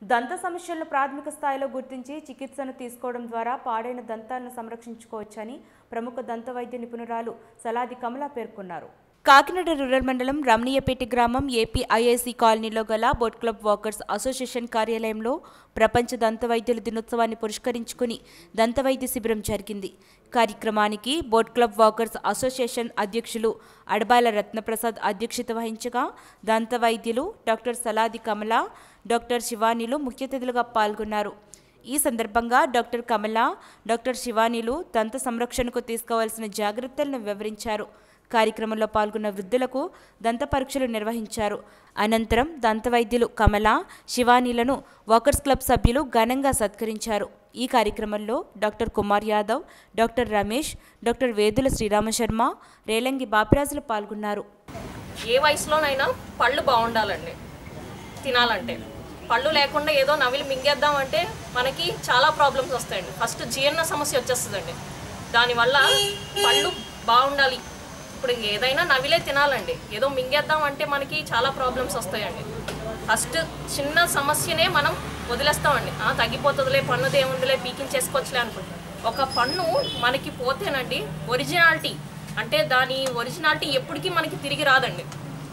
దంత సమస్యలను ప్రాథమిక స్థాయిలో గుర్తించి చికిత్సను తీసుకోవడం ద్వారా పాడైన దంతాలను సంరక్షించుకోవచ్చని ప్రముఖ దంత వైద్య నిపుణురాలు సలాది కమల పేర్కొన్నారు కాకినాడ రూరల్ మండలం రమణీయపేట గ్రామం ఏపీ ఐఐసి కాలనీలో గల బోట్ క్లబ్ వాకర్స్ అసోసియేషన్ కార్యాలయంలో ప్రపంచ దంత వైద్యుల దినోత్సవాన్ని పురస్కరించుకుని దంత వైద్య శిబిరం జరిగింది కార్యక్రమానికి బోట్ క్లబ్ వాకర్స్ అసోసియేషన్ అధ్యక్షులు అడబాల రత్నప్రసాద్ అధ్యక్షత వహించగా దంత వైద్యులు డాక్టర్ సలాది కమల డాక్టర్ శివానీలు ముఖ్య అతిథులుగా పాల్గొన్నారు ఈ సందర్భంగా డాక్టర్ కమల డాక్టర్ శివానీలు దంత సంరక్షణకు తీసుకోవాల్సిన జాగ్రత్తలను వివరించారు కార్యక్రమంలో పాల్గొన్న వృద్ధులకు దంత పరీక్షలు నిర్వహించారు అనంతరం దంత వైద్యులు కమల శివానీలను వాకర్స్ క్లబ్ సభ్యులు ఘనంగా సత్కరించారు ఈ కార్యక్రమంలో doctor Kumar Yadav doctor Ramesh doctor Vedula Sriramasharma Relangi బాపిరాజులు పాల్గొన్నారు ఏ వయసులోనైనా పళ్ళు బాగుండాలండి తినాలంటే పళ్ళు లేకుండా ఏదో నవిలి మింగేద్దామంటే మనకి చాలా ప్రాబ్లమ్స్ వస్తాయండి ఫస్ట్ జీర్ణ సమస్య వచ్చేస్తుందండి దానివల్ల పళ్ళు బాగుండాలి ఇప్పుడు ఏదైనా నవిలే తినాలండి ఏదో మింగేద్దామంటే మనకి చాలా ప్రాబ్లమ్స్ వస్తాయండి ఫస్ట్ చిన్న సమస్యనే మనం వదిలేస్తామండి ఆ, తగ్గిపోతుందిలే పన్నుది ఏముందిలే పీకించేసుకోవచ్చులే అనుకుంటాం ఒక పన్ను మనకి పోతేనండి ఒరిజినాలిటీ అంటే దాని ఒరిజినాలిటీ ఎప్పటికీ మనకి తిరిగి రాదండి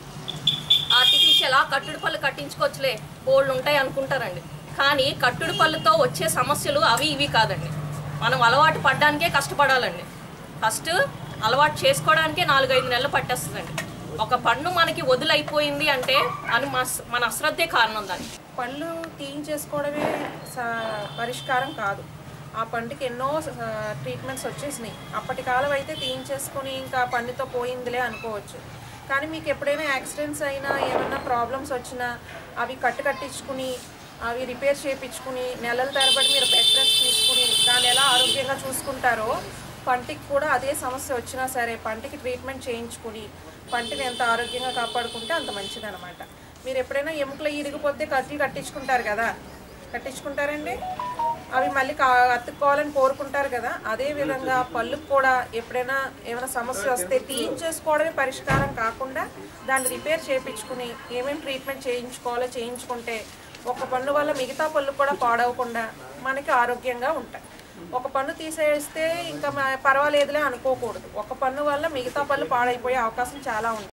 ఆర్టిఫిషియల్ ఆ కట్టుడు పళ్ళు కట్టించుకోవచ్చులే బోల్డ్ ఉంటాయి అనుకుంటారండి కానీ కట్టుడు పళ్ళుతో వచ్చే సమస్యలు అవి ఇవి కాదండి మనం అలవాటు పడ్డానికే కష్టపడాలండి ఫస్ట్ అలవాటు చేసుకోవడానికే నాలుగైదు నెలలు పట్టేస్తుందండి ఒక పన్ను మనకి వదిలైపోయింది అంటే అని మన- మన అశ్రద్ధే కారణం దానికి పళ్ళు తీయించేసుకోవడమే స- పరిష్కారం కాదు ఆ పండుకి ఎన్నో స- ట్రీట్మెంట్స్ వచ్చేసినాయి అప్పటి కాలం అయితే తీయించేసుకుని ఇంకా పన్నుతో పోయిందిలే అనుకోవచ్చు కానీ మీకు ఎప్పుడైనా యాక్సిడెంట్స్ అయినా ఏమైనా ప్రాబ్లమ్స్ వచ్చినా అవి కట్టు కట్టించుకుని అవి రిపేర్ చేయించుకుని నెలల తరబడి మీరు బెడ్ రెస్ట్ తీసుకుని దాన్ని ఎలా ఆరోగ్యంగా చూసుకుంటారో పంటికి కూడా అదే సమస్య వచ్చినా సరే పంటికి ట్రీట్మెంట్ చేయించుకుని పంటిని ఎంత ఆరోగ్యంగా కాపాడుకుంటే అంత మంచిదన్నమాట మీరు ఎప్పుడైనా ఎముకలు ఇరిగిపోతే కత్తులు కట్టించుకుంటారు కదా కట్టించుకుంటారండి అవి మళ్ళీ కా అతుక్కోవాలని కోరుకుంటారు కదా అదే విధంగా పళ్ళుకు కూడా ఎప్పుడైనా ఏమైనా సమస్య వస్తే తీయించేసుకోవడమే పరిష్కారం కాకుండా దాన్ని రిపేర్ చేయించుకుని ఏమేమి ట్రీట్మెంట్ చేయించుకోవాలో చేయించుకుంటే ఒక పన్ను వల్ల మిగతా పళ్ళు కూడా పాడవకుండా మనకి ఆరోగ్యంగా ఉంటాయి ఒక పన్ను తీసేస్తే ఇంకా మ- పర్వాలేదులే అనుకోకూడదు ఒక పన్ను వల్ల మిగతా పళ్ళు పాడైపోయే అవకాశం చాలా ఉంది